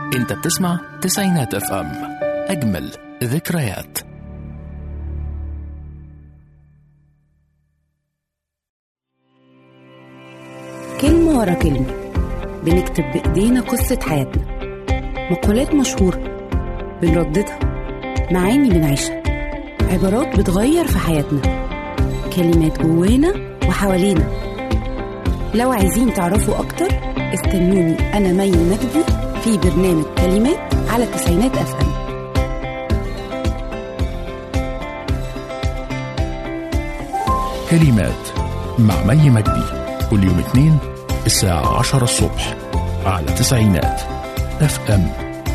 انت بتسمع تسعينات اف ام اجمل ذكريات كلمة ورا كلمة بنكتب بإيدينا قصة حياتنا مقولات مشهورة بنرددها معاني بنعيشها عبارات بتغير في حياتنا كلمات جوانا وحوالينا لو عايزين تعرفوا أكتر استنوني أنا مي مجدي في برنامج كلمات على تسعينات أف أم كلمات مع مي مجدي كل يوم اثنين الساعة عشرة الصبح على تسعينات اف ام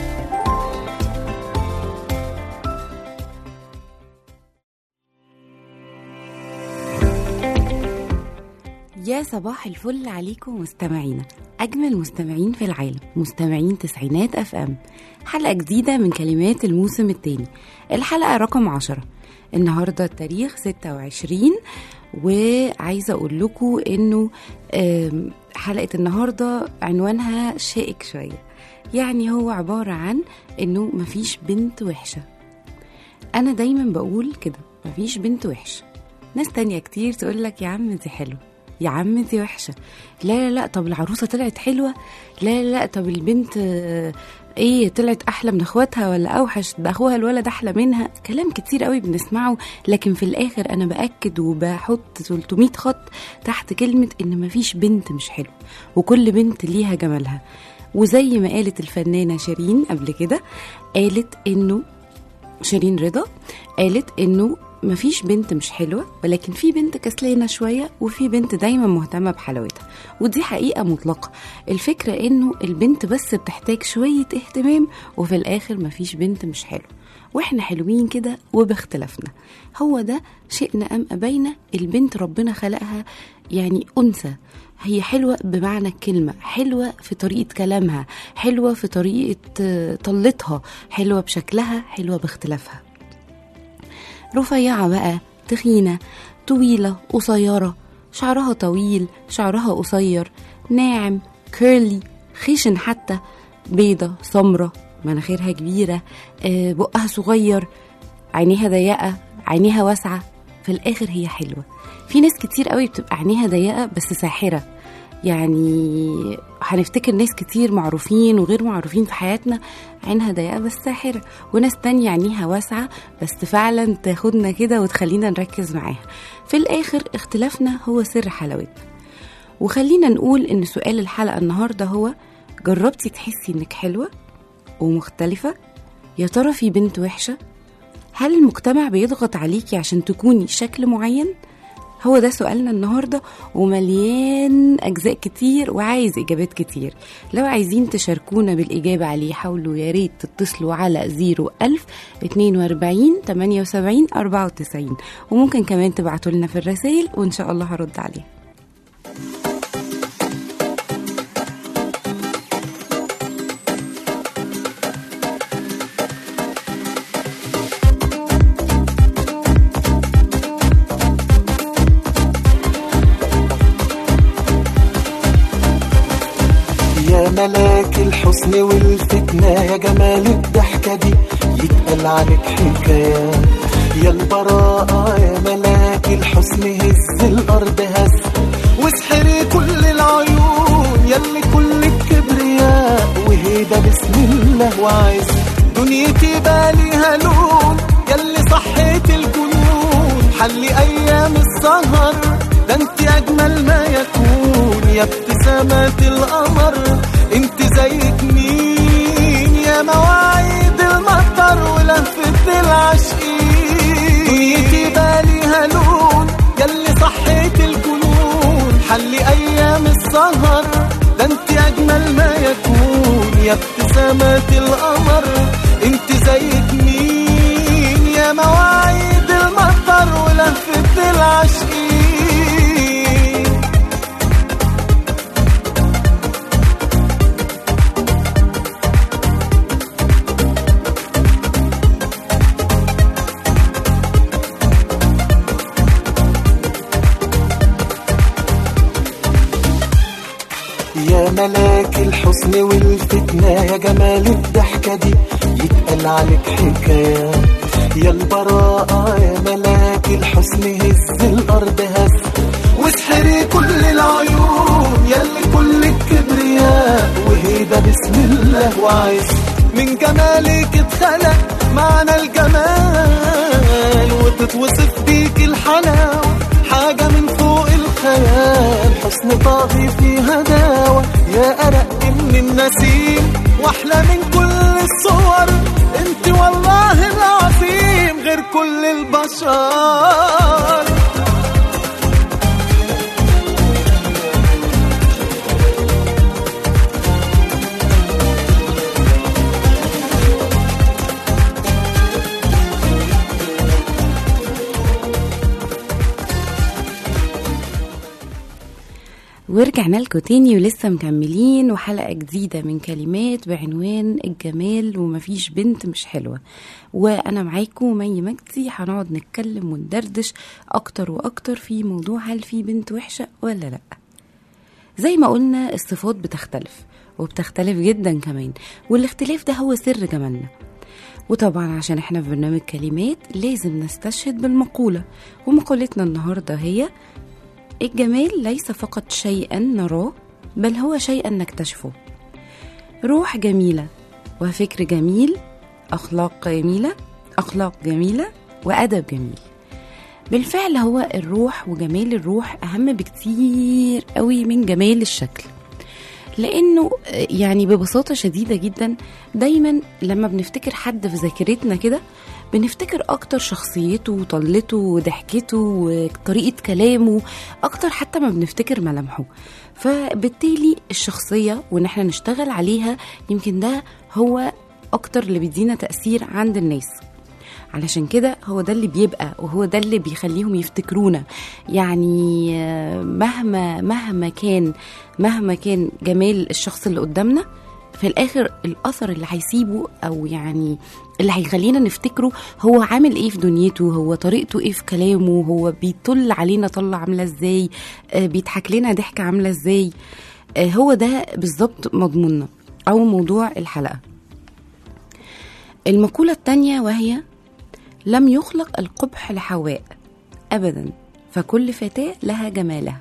يا صباح الفل عليكم مستمعينا أجمل مستمعين في العالم مستمعين تسعينات أف أم حلقة جديدة من كلمات الموسم الثاني الحلقة رقم عشرة النهاردة التاريخ 26 وعايزة أقول لكم إنه آم، حلقة النهاردة عنوانها شائك شوية يعني هو عبارة عن إنه مفيش بنت وحشة أنا دايما بقول كده مفيش بنت وحشة ناس تانية كتير تقول لك يا عم دي حلوة يا عم دي وحشة لا لا لا طب العروسة طلعت حلوة لا لا لا طب البنت آه، ايه طلعت احلى من اخواتها ولا اوحش ده اخوها الولد احلى منها كلام كتير قوي بنسمعه لكن في الاخر انا باكد وبحط 300 خط تحت كلمة ان مفيش بنت مش حلوة وكل بنت ليها جمالها وزي ما قالت الفنانة شيرين قبل كده قالت انه شيرين رضا قالت انه مفيش بنت مش حلوة ولكن في بنت كسلانة شوية وفي بنت دايما مهتمة بحلاوتها ودي حقيقة مطلقة الفكرة انه البنت بس بتحتاج شوية اهتمام وفي الاخر مفيش بنت مش حلوة واحنا حلوين كده وباختلافنا هو ده شئنا ام ابينا البنت ربنا خلقها يعني انثى هي حلوة بمعنى الكلمة حلوة في طريقة كلامها حلوة في طريقة آه، طلتها حلوة بشكلها حلوة باختلافها رفيعة بقى تخينة طويلة قصيرة شعرها طويل شعرها قصير ناعم كيرلي خشن حتى بيضة سمرة مناخيرها كبيرة آه، بقها صغير عينيها ضيقة عينيها واسعة في الآخر هي حلوة في ناس كتير قوي بتبقى عينيها ضيقة بس ساحرة يعني هنفتكر ناس كتير معروفين وغير معروفين في حياتنا عينها ضيقة بس ساحرة وناس تانية عينيها واسعة بس فعلا تاخدنا كده وتخلينا نركز معاها في الآخر اختلافنا هو سر حلاوتنا وخلينا نقول إن سؤال الحلقة النهاردة هو جربتي تحسي إنك حلوة ومختلفة يا ترى في بنت وحشة هل المجتمع بيضغط عليكي عشان تكوني شكل معين هو ده سؤالنا النهارده ومليان اجزاء كتير وعايز اجابات كتير لو عايزين تشاركونا بالاجابه عليه حاولوا يا ريت تتصلوا على 01000 42 78 94 وممكن كمان تبعتوا لنا في الرسائل وان شاء الله هرد عليها يا ملاك الحسن والفتنة يا جمال الضحكة دي يتقال عليك حكايات يا البراءة يا ملاك الحسن هز الأرض هز واسحري كل العيون يلي كل الكبرياء وهيدا بسم الله وعز دنيتي باليها لون يلي صحيت الجنون حلي أيام السهر ده انت أجمل ما يكون يا ابتسامات القمر انت زيك مين يا مواعيد المطر ولهفة العاشقين دنيتي باليها لون يلي صحيت الجنون حلي ايام السهر ده انت اجمل ما يكون يا ابتسامات القمر انت زيك مين يا مواعيد المطر ولهفة العاشقين يا ملاك الحسن والفتنة يا جمال الضحكة دي يتقال عليك حكايات يا البراءة يا ملاك الحسن هز الأرض هز واسحري كل العيون يلي كل الكبرياء وهيدا بسم الله وعز من جمالك اتخلق معنى الجمال وتتوصف بيك الحلاوة حاجة من فوق الخيال حسن طاغي في هداوة يا أرق من النسيم واحلى من كل الصور انت والله العظيم غير كل البشر ورجعنا لكم تاني ولسه مكملين وحلقة جديدة من كلمات بعنوان الجمال ومفيش بنت مش حلوة وأنا معاكم مي مجدي هنقعد نتكلم وندردش أكتر وأكتر في موضوع هل في بنت وحشة ولا لأ زي ما قلنا الصفات بتختلف وبتختلف جدا كمان والاختلاف ده هو سر جمالنا وطبعا عشان احنا في برنامج كلمات لازم نستشهد بالمقولة ومقولتنا النهاردة هي الجمال ليس فقط شيئا نراه بل هو شيئا نكتشفه روح جميلة وفكر جميل أخلاق جميلة أخلاق جميلة وأدب جميل بالفعل هو الروح وجمال الروح أهم بكتير قوي من جمال الشكل لانه يعني ببساطه شديده جدا دايما لما بنفتكر حد في ذاكرتنا كده بنفتكر اكتر شخصيته وطلته وضحكته وطريقه كلامه اكتر حتى ما بنفتكر ملامحه فبالتالي الشخصيه وان احنا نشتغل عليها يمكن ده هو اكتر اللي بيدينا تاثير عند الناس علشان كده هو ده اللي بيبقى وهو ده اللي بيخليهم يفتكرونا يعني مهما مهما كان مهما كان جمال الشخص اللي قدامنا في الاخر الاثر اللي هيسيبه او يعني اللي هيخلينا نفتكره هو عامل ايه في دنيته هو طريقته ايه في كلامه هو بيطل علينا طلة عاملة ازاي آه بيضحك لنا ضحكة عاملة ازاي آه هو ده بالظبط مضموننا او موضوع الحلقة المقولة التانية وهي لم يخلق القبح لحواء ابدا فكل فتاه لها جمالها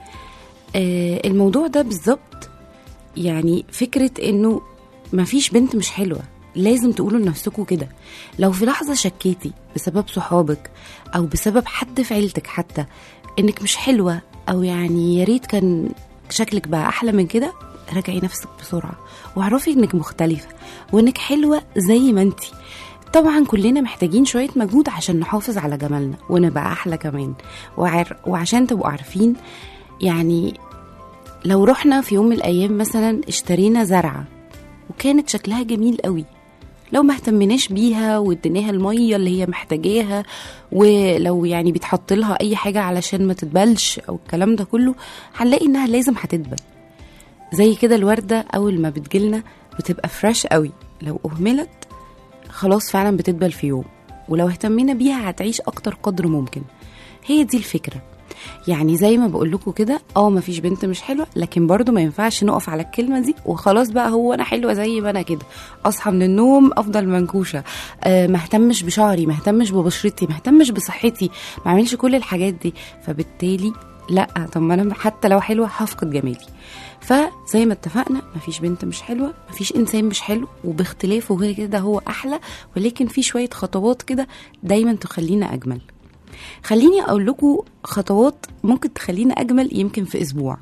آه الموضوع ده بالظبط يعني فكره انه مفيش بنت مش حلوه لازم تقولوا لنفسكم كده لو في لحظه شكيتي بسبب صحابك او بسبب حد في عيلتك حتى انك مش حلوه او يعني يا ريت كان شكلك بقى احلى من كده راجعي نفسك بسرعه واعرفي انك مختلفه وانك حلوه زي ما انتي طبعا كلنا محتاجين شوية مجهود عشان نحافظ على جمالنا ونبقى أحلى كمان وعر... وعشان تبقوا عارفين يعني لو رحنا في يوم من الأيام مثلا اشترينا زرعة وكانت شكلها جميل قوي لو ما اهتمناش بيها واديناها المية اللي هي محتاجاها ولو يعني بيتحط لها أي حاجة علشان ما تتبلش أو الكلام ده كله هنلاقي إنها لازم هتدبل زي كده الوردة أول ما بتجيلنا بتبقى فريش قوي لو أهملت خلاص فعلا بتدبل في يوم ولو اهتمينا بيها هتعيش اكتر قدر ممكن هي دي الفكره يعني زي ما بقول لكم كده اه مفيش بنت مش حلوه لكن برضو ما ينفعش نقف على الكلمه دي وخلاص بقى هو انا حلوه زي ما انا كده اصحى من النوم افضل منكوشه أه ما اهتمش بشعري ما اهتمش ببشرتي ما اهتمش بصحتي ما اعملش كل الحاجات دي فبالتالي لا طب ما انا حتى لو حلوه هفقد جمالي فزي ما اتفقنا مفيش بنت مش حلوه مفيش انسان مش حلو وباختلافه هو كده هو احلى ولكن في شويه خطوات كده دايما تخلينا اجمل خليني اقول لكم خطوات ممكن تخلينا اجمل يمكن في اسبوع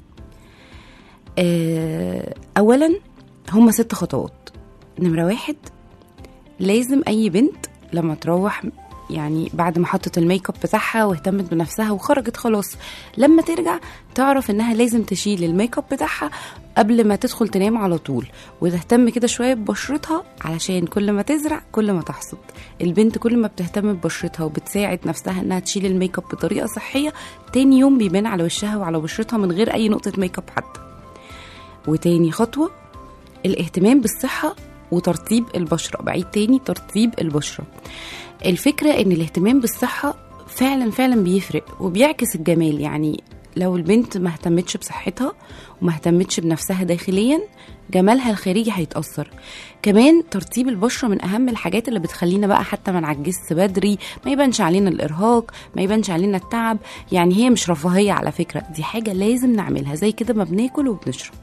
آه، اولا هما ست خطوات نمره واحد لازم اي بنت لما تروح يعني بعد ما حطت الميك اب بتاعها واهتمت بنفسها وخرجت خلاص لما ترجع تعرف انها لازم تشيل الميك اب بتاعها قبل ما تدخل تنام على طول وتهتم كده شويه ببشرتها علشان كل ما تزرع كل ما تحصد البنت كل ما بتهتم ببشرتها وبتساعد نفسها انها تشيل الميك اب بطريقه صحيه تاني يوم بيبان على وشها وعلى بشرتها من غير اي نقطه ميك اب حتى وتاني خطوه الاهتمام بالصحه وترطيب البشره بعيد تاني ترطيب البشره الفكرة ان الاهتمام بالصحة فعلا فعلا بيفرق وبيعكس الجمال يعني لو البنت ما اهتمتش بصحتها وما اهتمتش بنفسها داخليا جمالها الخارجي هيتأثر كمان ترطيب البشرة من أهم الحاجات اللي بتخلينا بقى حتى ما نعجزش بدري ما يبانش علينا الإرهاق ما يبانش علينا التعب يعني هي مش رفاهية على فكرة دي حاجة لازم نعملها زي كده ما بناكل وبنشرب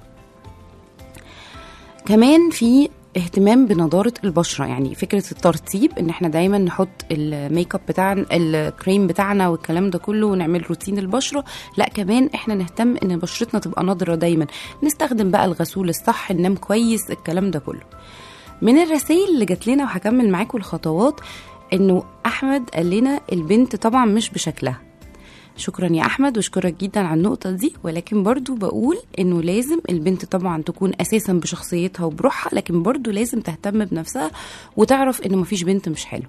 كمان في اهتمام بنضارة البشرة يعني فكرة الترطيب ان احنا دايما نحط الميك اب بتاعنا الكريم بتاعنا والكلام ده كله ونعمل روتين البشرة لا كمان احنا نهتم ان بشرتنا تبقى نضرة دايما نستخدم بقى الغسول الصح ننام كويس الكلام ده كله من الرسائل اللي جات لنا وهكمل معاكم الخطوات انه احمد قال لنا البنت طبعا مش بشكلها شكرا يا احمد واشكرك جدا على النقطه دي ولكن برضو بقول انه لازم البنت طبعا تكون اساسا بشخصيتها وبروحها لكن برضو لازم تهتم بنفسها وتعرف ان مفيش بنت مش حلو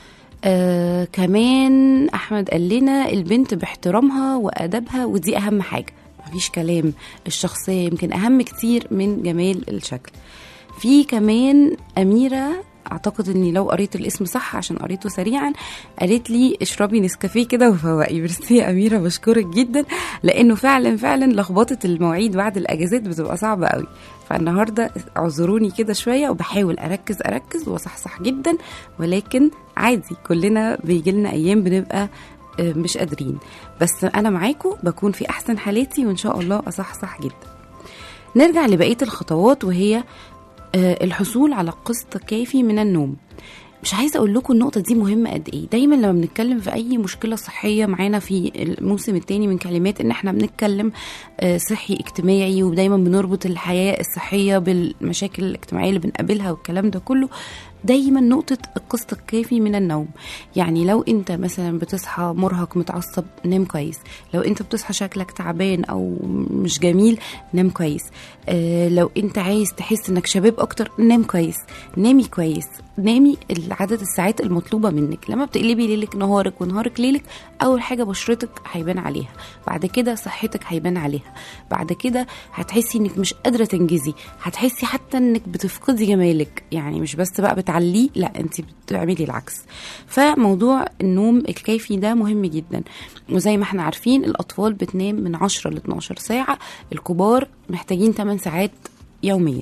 آه كمان احمد قال لنا البنت باحترامها وادبها ودي اهم حاجه مفيش كلام الشخصيه يمكن اهم كتير من جمال الشكل في كمان اميره اعتقد اني لو قريت الاسم صح عشان قريته سريعا قالت لي اشربي نسكافيه كده وفوقي ميرسي يا اميره بشكرك جدا لانه فعلا فعلا لخبطه المواعيد بعد الاجازات بتبقى صعبه قوي فالنهارده اعذروني كده شويه وبحاول اركز اركز واصحصح جدا ولكن عادي كلنا بيجي لنا ايام بنبقى آه، مش قادرين بس انا معاكم بكون في احسن حالاتي وان شاء الله اصحصح جدا نرجع لبقيه الخطوات وهي آه، الحصول على قسط كافي من النوم مش عايزه اقول لكم النقطه دي مهمه قد ايه دايما لما بنتكلم في اي مشكله صحيه معانا في الموسم الثاني من كلمات ان احنا بنتكلم آه، صحي اجتماعي ودايما بنربط الحياه الصحيه بالمشاكل الاجتماعيه اللي بنقابلها والكلام ده كله دايما نقطة القسط الكافي من النوم يعني لو انت مثلا بتصحى مرهق متعصب نام كويس لو انت بتصحى شكلك تعبان او مش جميل نام كويس آه لو انت عايز تحس انك شباب اكتر نام كويس نامي كويس نامي عدد الساعات المطلوبة منك لما بتقلبي ليلك نهارك ونهارك ليلك أول حاجة بشرتك هيبان عليها بعد كده صحتك هيبان عليها بعد كده هتحسي انك مش قادرة تنجزي هتحسي حتى انك بتفقدي جمالك يعني مش بس بقى بتعليه لا انت بتعملي العكس فموضوع النوم الكافي ده مهم جدا وزي ما احنا عارفين الأطفال بتنام من 10 ل 12 ساعة الكبار محتاجين 8 ساعات يوميا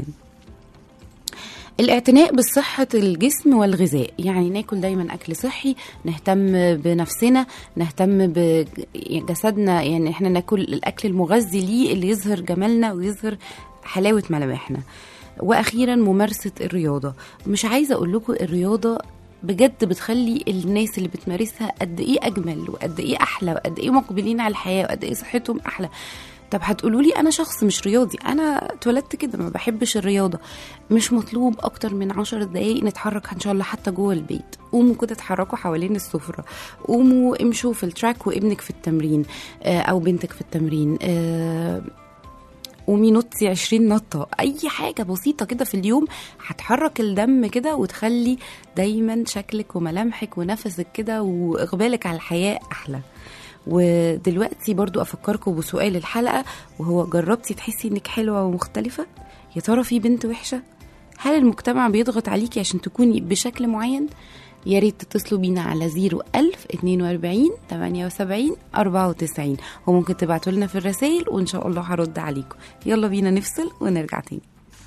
الاعتناء بصحة الجسم والغذاء يعني ناكل دايما أكل صحي نهتم بنفسنا نهتم بجسدنا يعني احنا ناكل الأكل المغذي ليه اللي يظهر جمالنا ويظهر حلاوة ملامحنا وأخيرا ممارسة الرياضة مش عايزة أقول لكم الرياضة بجد بتخلي الناس اللي بتمارسها قد ايه اجمل وقد ايه احلى وقد ايه مقبلين على الحياه وقد ايه صحتهم احلى طب هتقولوا لي انا شخص مش رياضي انا اتولدت كده ما بحبش الرياضه مش مطلوب اكتر من عشر دقايق نتحرك ان شاء الله حتى جوه البيت قوموا كده اتحركوا حوالين السفره قوموا امشوا في التراك وابنك في التمرين آه، او بنتك في التمرين آه، قومي نطي 20 نطة أي حاجة بسيطة كده في اليوم هتحرك الدم كده وتخلي دايما شكلك وملامحك ونفسك كده وإقبالك على الحياة أحلى ودلوقتي برضو أفكركم بسؤال الحلقة وهو جربتي تحسي إنك حلوة ومختلفة يا ترى في بنت وحشة هل المجتمع بيضغط عليكي عشان تكوني بشكل معين يا ريت تتصلوا بينا على 01000 42 78 94 وممكن تبعتوا لنا في الرسائل وان شاء الله هرد عليكم يلا بينا نفصل ونرجع تاني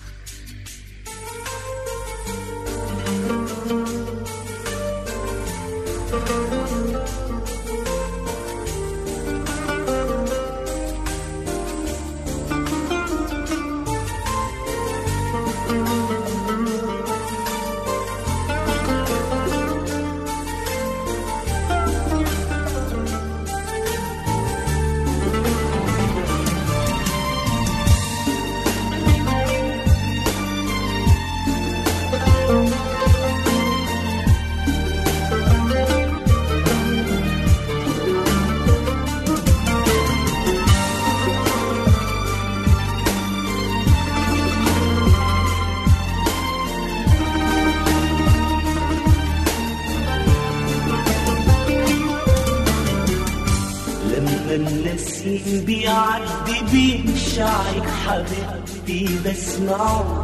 لما النسيم بيعدي بين شعرك حبيبتي بسمعه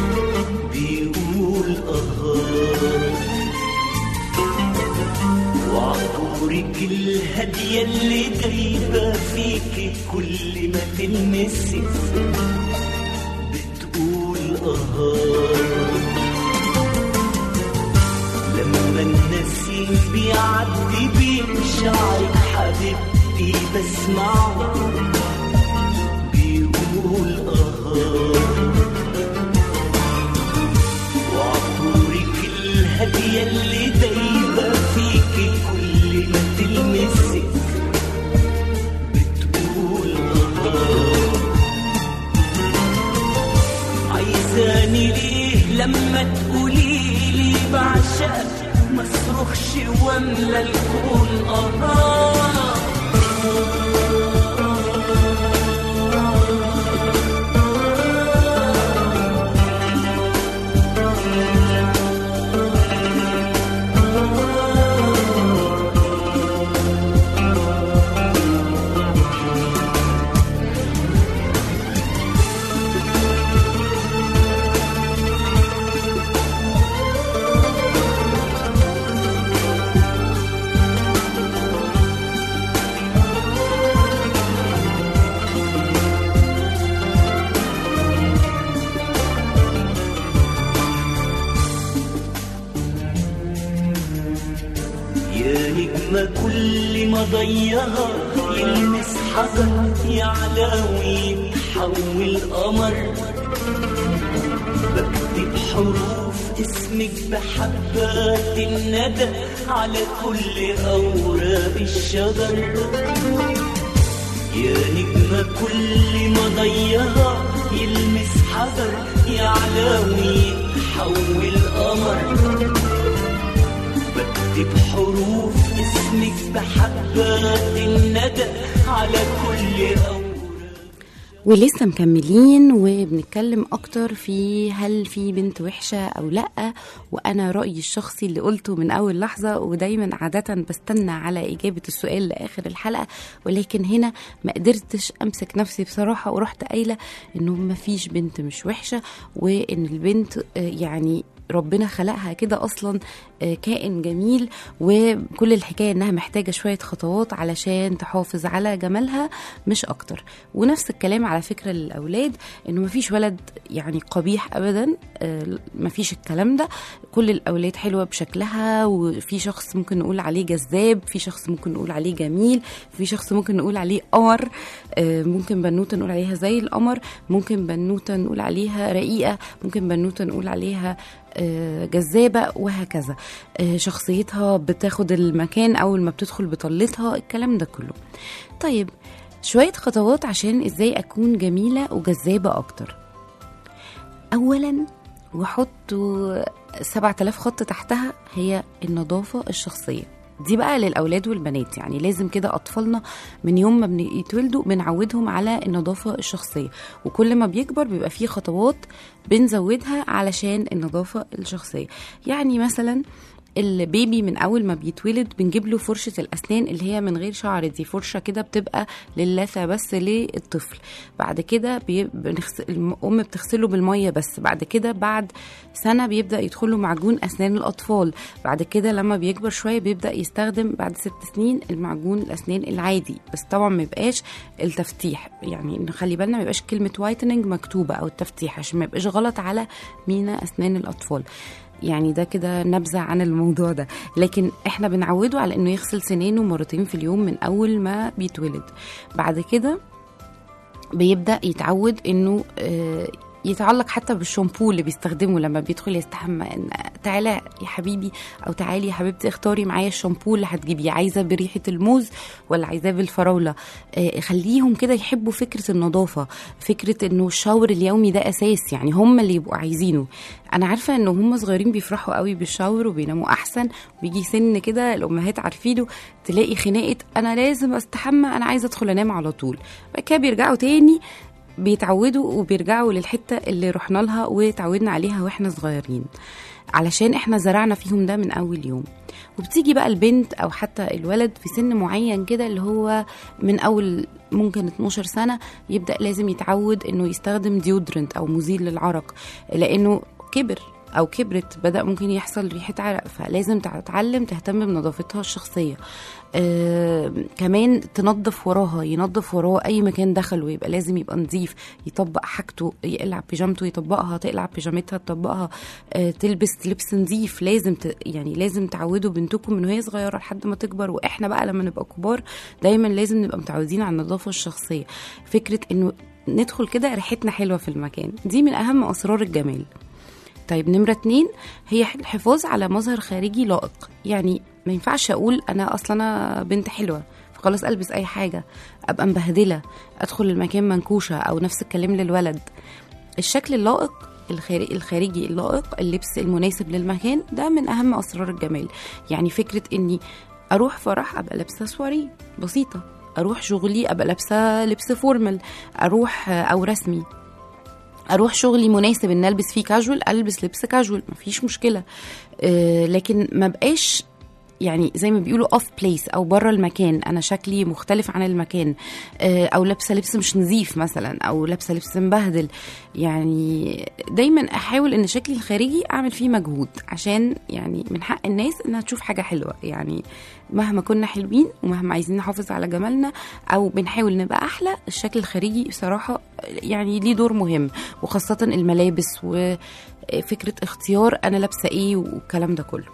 بيقول اه وعطورك الهادية اللي دايبة فيك كل ما تلمسي بتقول اه لما النسيم بيعدي بين شعرك حبيبتي بسمعه بيقول اه وعطورك الهادية اللي دايبة فيك كل ما تلمسك بتقول اه عايزاني ليه لما تقولي لي بعشقك ما اصرخش واملى الكون اه يا نجمة كل ما ضيها يلمس حجر يعلى ويتحول قمر بكتب حروف اسمك بحبات الندى على كل أوراق الشجر يا نجمة كل ما ضيها يلمس حجر يعلى ويتحول قمر بكتب حروف اسمك بحبات الندى على كل أوراق ولسه مكملين وبنتكلم اكتر في هل في بنت وحشه او لا وانا رايي الشخصي اللي قلته من اول لحظه ودايما عاده بستنى على اجابه السؤال لاخر الحلقه ولكن هنا ما قدرتش امسك نفسي بصراحه ورحت قايله انه ما فيش بنت مش وحشه وان البنت آه، يعني ربنا خلقها كده اصلا آه، كائن جميل وكل الحكايه انها محتاجه شويه خطوات علشان تحافظ على جمالها مش اكتر ونفس الكلام على فكره للاولاد انه مفيش ولد يعني قبيح ابدا آه، مفيش الكلام ده كل الاولاد حلوه بشكلها وفي شخص ممكن نقول عليه جذاب في شخص ممكن نقول عليه جميل في شخص ممكن نقول عليه قمر آه، ممكن بنوته نقول عليها زي القمر ممكن بنوته نقول عليها رقيقه ممكن بنوته نقول عليها آه، جذابه وهكذا آه، شخصيتها بتاخد المكان اول ما بتدخل بطلتها الكلام ده كله طيب شويه خطوات عشان ازاي اكون جميله وجذابه اكتر اولا وحطوا 7000 خط تحتها هي النظافه الشخصيه دي بقى للاولاد والبنات يعني لازم كده اطفالنا من يوم ما بيتولدوا بنعودهم على النظافه الشخصيه وكل ما بيكبر بيبقى فيه خطوات بنزودها علشان النظافه الشخصيه يعني مثلا البيبي من اول ما بيتولد بنجيب له فرشه الاسنان اللي هي من غير شعر دي فرشه كده بتبقى للثه بس للطفل بعد كده بي... بنغسل... الام بتغسله بالميه بس بعد كده بعد سنه بيبدا يدخل له معجون اسنان الاطفال بعد كده لما بيكبر شويه بيبدا يستخدم بعد ست سنين المعجون الاسنان العادي بس طبعا ما يبقاش التفتيح يعني نخلي بالنا ما يبقاش كلمه وايتنينج مكتوبه او التفتيح عشان ما يبقاش غلط على مينا اسنان الاطفال يعني ده كده نبذة عن الموضوع ده لكن احنا بنعوده على انه يغسل سنانه مرتين في اليوم من اول ما بيتولد بعد كده بيبدأ يتعود انه آه، يتعلق حتى بالشامبو اللي بيستخدمه لما بيدخل يستحمى ان تعالى يا حبيبي او تعالي يا حبيبتي اختاري معايا الشامبو اللي هتجيبيه عايزه بريحه الموز ولا عايزاه بالفراوله آه، خليهم كده يحبوا فكره النظافه فكره انه الشاور اليومي ده اساس يعني هم اللي يبقوا عايزينه انا عارفه ان هم صغيرين بيفرحوا قوي بالشاور وبيناموا احسن وبيجي سن كده الامهات عارفينه تلاقي خناقه انا لازم استحمى انا عايزه ادخل انام على طول بعد كده بيرجعوا تاني بيتعودوا وبيرجعوا للحته اللي رحنا لها وتعودنا عليها واحنا صغيرين علشان احنا زرعنا فيهم ده من اول يوم وبتيجي بقى البنت او حتى الولد في سن معين كده اللي هو من اول ممكن 12 سنه يبدا لازم يتعود انه يستخدم ديودرنت او مزيل للعرق لانه كبر او كبرت بدا ممكن يحصل ريحه عرق فلازم تتعلم تهتم بنظافتها الشخصيه آه كمان تنظف وراها ينظف وراه اي مكان دخله يبقى لازم يبقى نظيف يطبق حاجته يقلع بيجامته يطبقها تقلع بيجامتها تطبقها آه تلبس لبس نظيف لازم ت... يعني لازم تعودوا بنتكم من وهي صغيره لحد ما تكبر واحنا بقى لما نبقى كبار دايما لازم نبقى متعودين على النظافه الشخصيه فكره انه ندخل كده ريحتنا حلوه في المكان دي من اهم اسرار الجمال طيب نمرة اتنين هي الحفاظ على مظهر خارجي لائق يعني ما ينفعش اقول انا اصلا انا بنت حلوه فخلاص البس اي حاجه ابقى مبهدله ادخل المكان منكوشه او نفس الكلام للولد الشكل اللائق الخارجي, الخارجي اللائق اللبس المناسب للمكان ده من اهم اسرار الجمال يعني فكره اني اروح فرح ابقى لابسه سواري بسيطه اروح شغلي ابقى لابسه لبس فورمال اروح او رسمي اروح شغلي مناسب ان البس فيه كاجوال البس لبس كاجوال مفيش مشكله أه لكن ما بقاش يعني زي ما بيقولوا اوف بليس او بره المكان انا شكلي مختلف عن المكان أه او لابسه لبس مش نظيف مثلا او لابسه لبس مبهدل يعني دايما احاول ان شكلي الخارجي اعمل فيه مجهود عشان يعني من حق الناس انها تشوف حاجه حلوه يعني مهما كنا حلوين ومهما عايزين نحافظ على جمالنا او بنحاول نبقى احلى الشكل الخارجي بصراحه يعني ليه دور مهم وخاصه الملابس وفكره اختيار انا لابسه ايه والكلام ده كله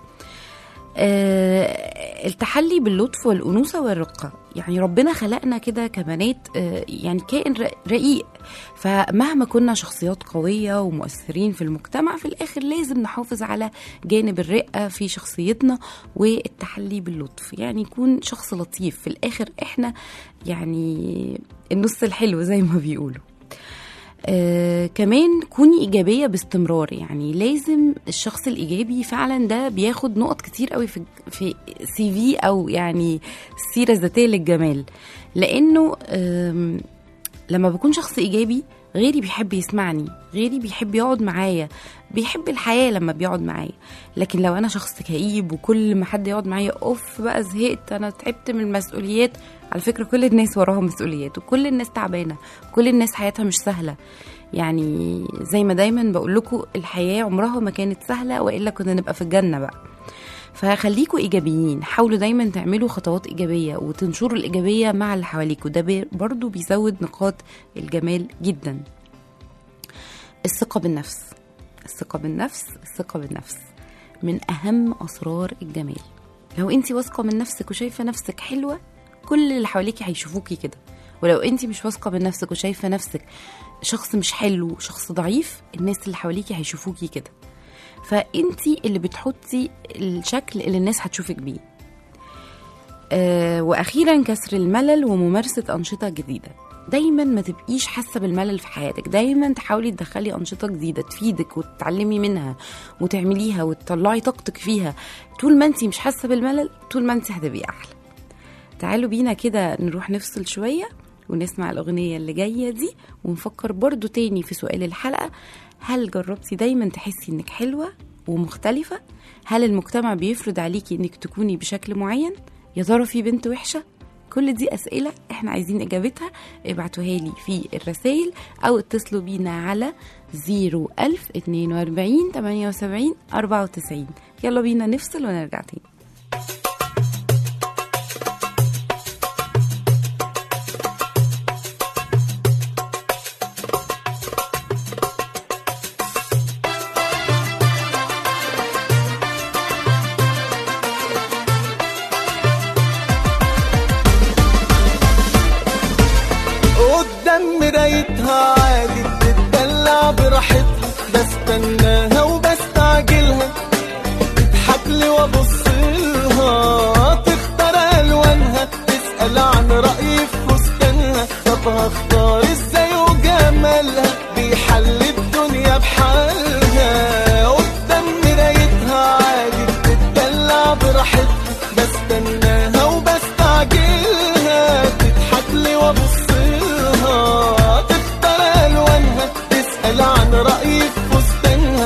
آه التحلي باللطف والأنوثة والرقة يعني ربنا خلقنا كده كبنات آه يعني كائن رقيق فمهما كنا شخصيات قوية ومؤثرين في المجتمع في الآخر لازم نحافظ على جانب الرقة في شخصيتنا والتحلي باللطف يعني يكون شخص لطيف في الآخر إحنا يعني النص الحلو زي ما بيقولوا آه كمان كوني إيجابية باستمرار يعني لازم الشخص الإيجابي فعلا ده بياخد نقط كتير قوي في, في سي في أو يعني السيرة الذاتية للجمال لأنه آه لما بكون شخص إيجابي غيري بيحب يسمعني غيري بيحب يقعد معايا بيحب الحياة لما بيقعد معايا لكن لو أنا شخص كئيب وكل ما حد يقعد معايا أوف بقى زهقت أنا تعبت من المسؤوليات على فكرة كل الناس وراها مسؤوليات وكل الناس تعبانة كل الناس حياتها مش سهلة يعني زي ما دايما بقول لكم الحياة عمرها ما كانت سهلة وإلا كنا نبقى في الجنة بقى فخليكوا ايجابيين حاولوا دايما تعملوا خطوات ايجابيه وتنشروا الايجابيه مع اللي حواليكوا ده برضو بيزود نقاط الجمال جدا الثقه بالنفس الثقه بالنفس الثقه بالنفس من اهم اسرار الجمال لو انت واثقه من نفسك وشايفه نفسك حلوه كل اللي حواليكي هيشوفوكي كده ولو انت مش واثقه من نفسك وشايفه نفسك شخص مش حلو شخص ضعيف الناس اللي حواليكي هيشوفوكي كده فانتي اللي بتحطي الشكل اللي الناس هتشوفك بيه أه واخيرا كسر الملل وممارسه انشطه جديده دايما ما تبقيش حاسه بالملل في حياتك دايما تحاولي تدخلي انشطه جديده تفيدك وتتعلمي منها وتعمليها وتطلعي طاقتك فيها طول ما انت مش حاسه بالملل طول ما انت هتبقي احلى تعالوا بينا كده نروح نفصل شويه ونسمع الاغنيه اللي جايه دي ونفكر برضو تاني في سؤال الحلقه هل جربتي دايما تحسي انك حلوه ومختلفه هل المجتمع بيفرض عليكي انك تكوني بشكل معين يا ترى في بنت وحشه كل دي اسئله احنا عايزين اجابتها ابعتوها لي في الرسائل او اتصلوا بينا على 01042 78 94 يلا بينا نفصل ونرجع تاني قدام مرايتها عادي بتدلع براحتها بستناها وبستعجلها تضحك لي وابص لها تختار الوانها تسال عن رايي في فستانها طب هختار ازاي وجمالها بيحل الدنيا بحالها قدام مرايتها عادي بتدلع براحتها بستناها وبستعجلها تضحك لي وابص لها تختار الوانها تسال عن رايي في فستانها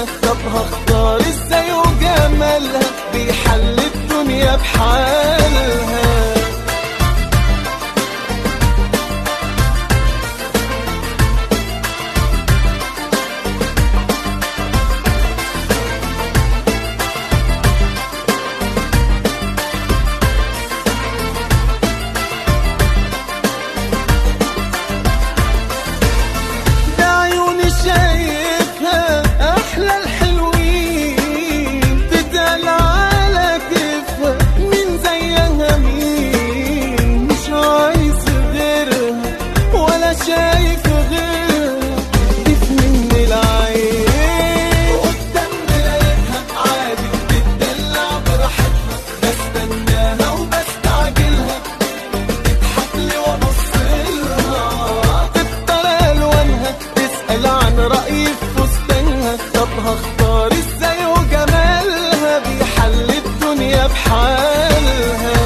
قال عن رأيي في فستانها طب هختار ازاي وجمالها بيحل الدنيا بحالها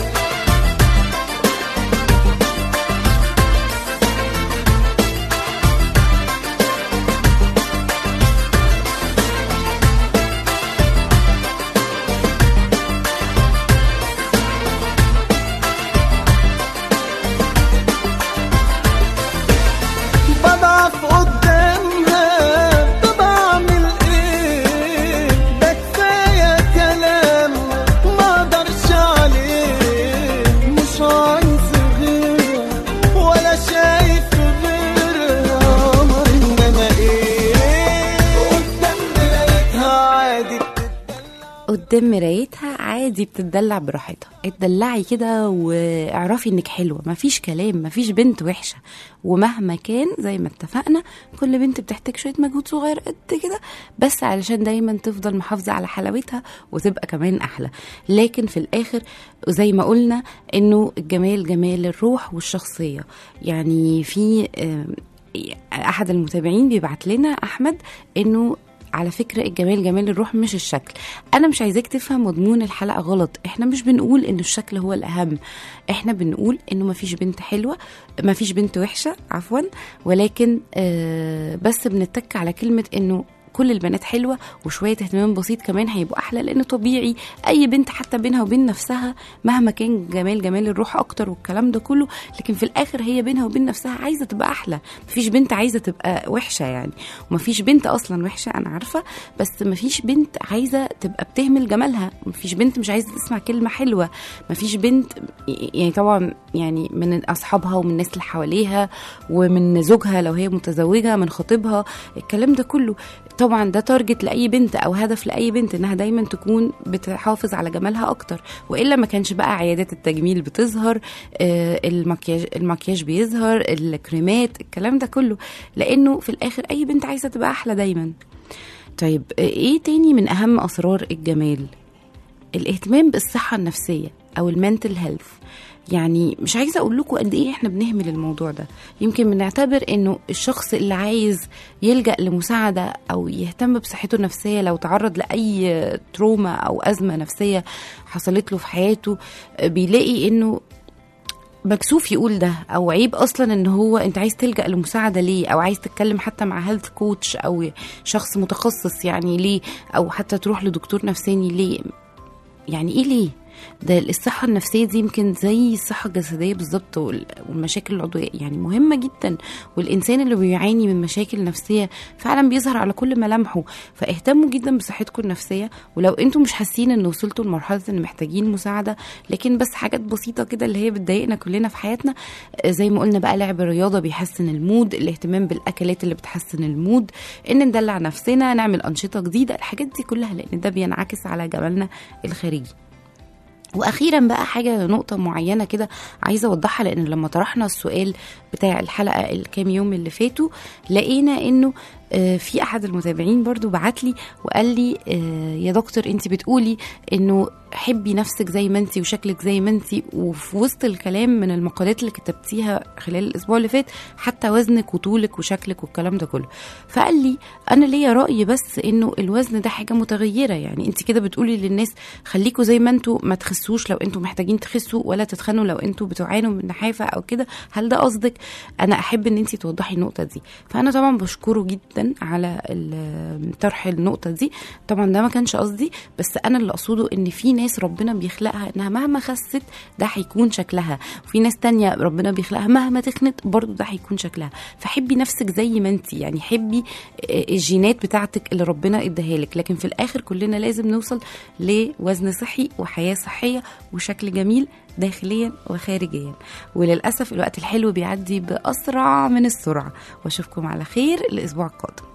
بضعف قدامها طب اعمل ايه ده كفايه كلام ما اقدرش عليه مش عايز غيرها ولا شايف غيرها قمر انما ايه قدام مرايتها عادي قدام مرايتها عادي بتدلع براحتها اتدلعي كده واعرفي انك حلوه مفيش كلام مفيش بنت وحشه ومهما كان زي ما اتفقنا كل بنت بتحتاج شويه مجهود صغير قد كده بس علشان دايما تفضل محافظه على حلاوتها وتبقى كمان احلى لكن في الاخر زي ما قلنا انه الجمال جمال الروح والشخصيه يعني في آم، احد المتابعين بيبعت لنا احمد انه على فكرة الجمال جمال الروح مش الشكل أنا مش عايزاك تفهم مضمون الحلقة غلط إحنا مش بنقول إن الشكل هو الأهم إحنا بنقول إنه مفيش بنت حلوة مفيش بنت وحشة عفوا ولكن آه بس بنتك على كلمة إنه كل البنات حلوة وشوية اهتمام بسيط كمان هيبقوا أحلى لأن طبيعي أي بنت حتى بينها وبين نفسها مهما كان جمال جمال الروح أكتر والكلام ده كله لكن في الآخر هي بينها وبين نفسها عايزة تبقى أحلى مفيش بنت عايزة تبقى وحشة يعني ومفيش بنت أصلا وحشة أنا عارفة بس مفيش بنت عايزة تبقى بتهمل جمالها مفيش بنت مش عايزة تسمع كلمة حلوة مفيش بنت يعني طبعا يعني من أصحابها ومن الناس اللي حواليها ومن زوجها لو هي متزوجة من خطيبها الكلام ده كله طبعا ده تارجت لاي بنت او هدف لاي بنت انها دايما تكون بتحافظ على جمالها اكتر والا ما كانش بقى عيادات التجميل بتظهر آه، المكياج المكياج بيظهر الكريمات الكلام ده كله لانه في الاخر اي بنت عايزه تبقى احلى دايما طيب آه، ايه تاني من اهم اسرار الجمال الاهتمام بالصحه النفسيه او المنتل هيلث يعني مش عايزه اقول لكم قد ايه احنا بنهمل الموضوع ده يمكن بنعتبر انه الشخص اللي عايز يلجا لمساعده او يهتم بصحته النفسيه لو تعرض لاي تروما او ازمه نفسيه حصلت له في حياته بيلاقي انه مكسوف يقول ده او عيب اصلا ان هو انت عايز تلجا لمساعده ليه او عايز تتكلم حتى مع هيلث كوتش او شخص متخصص يعني ليه او حتى تروح لدكتور نفساني ليه يعني ايه ليه ده الصحة النفسية دي يمكن زي الصحة الجسدية بالظبط وال- والمشاكل العضوية يعني مهمة جدا والإنسان اللي بيعاني من مشاكل نفسية فعلا بيظهر على كل ملامحه فاهتموا جدا بصحتكم النفسية ولو انتم مش حاسين ان وصلتوا لمرحلة ان محتاجين مساعدة لكن بس حاجات بسيطة كده اللي هي بتضايقنا كلنا في حياتنا آه، زي ما قلنا بقى لعب الرياضة بيحسن المود الاهتمام بالأكلات اللي بتحسن المود ان ندلع نفسنا نعمل أنشطة جديدة الحاجات دي كلها لأن ده بينعكس على جمالنا الخارجي واخيرا بقى حاجه نقطه معينه كده عايزه اوضحها لان لما طرحنا السؤال بتاع الحلقه الكام يوم اللي فاتوا لقينا انه آه، في احد المتابعين برضو بعت لي وقال لي آه، يا دكتور انت بتقولي انه حبي نفسك زي ما انت وشكلك زي ما انت وفي وسط الكلام من المقالات اللي كتبتيها خلال الاسبوع اللي فات حتى وزنك وطولك وشكلك والكلام ده كله فقال لي انا ليا راي بس انه الوزن ده حاجه متغيره يعني انت كده بتقولي للناس خليكوا زي ما انتوا ما تخسوش لو انتوا محتاجين تخسوا ولا تتخنوا لو انتوا بتعانوا من نحافه او كده هل ده قصدك انا احب ان انت توضحي النقطه دي فانا طبعا بشكره جدا على ال- طرح النقطه دي طبعا ده ما كانش قصدي بس انا اللي اقصده ان في ناس ربنا بيخلقها انها مهما خست ده هيكون شكلها وفي ناس تانية ربنا بيخلقها مهما تخنت برضو ده هيكون شكلها فحبي نفسك زي ما انت يعني حبي آه، الجينات بتاعتك اللي ربنا اداها لك لكن في الاخر كلنا لازم نوصل لوزن صحي وحياه صحيه وشكل جميل داخليا وخارجيا وللاسف الوقت الحلو بيعدي باسرع من السرعه واشوفكم على خير الاسبوع القادم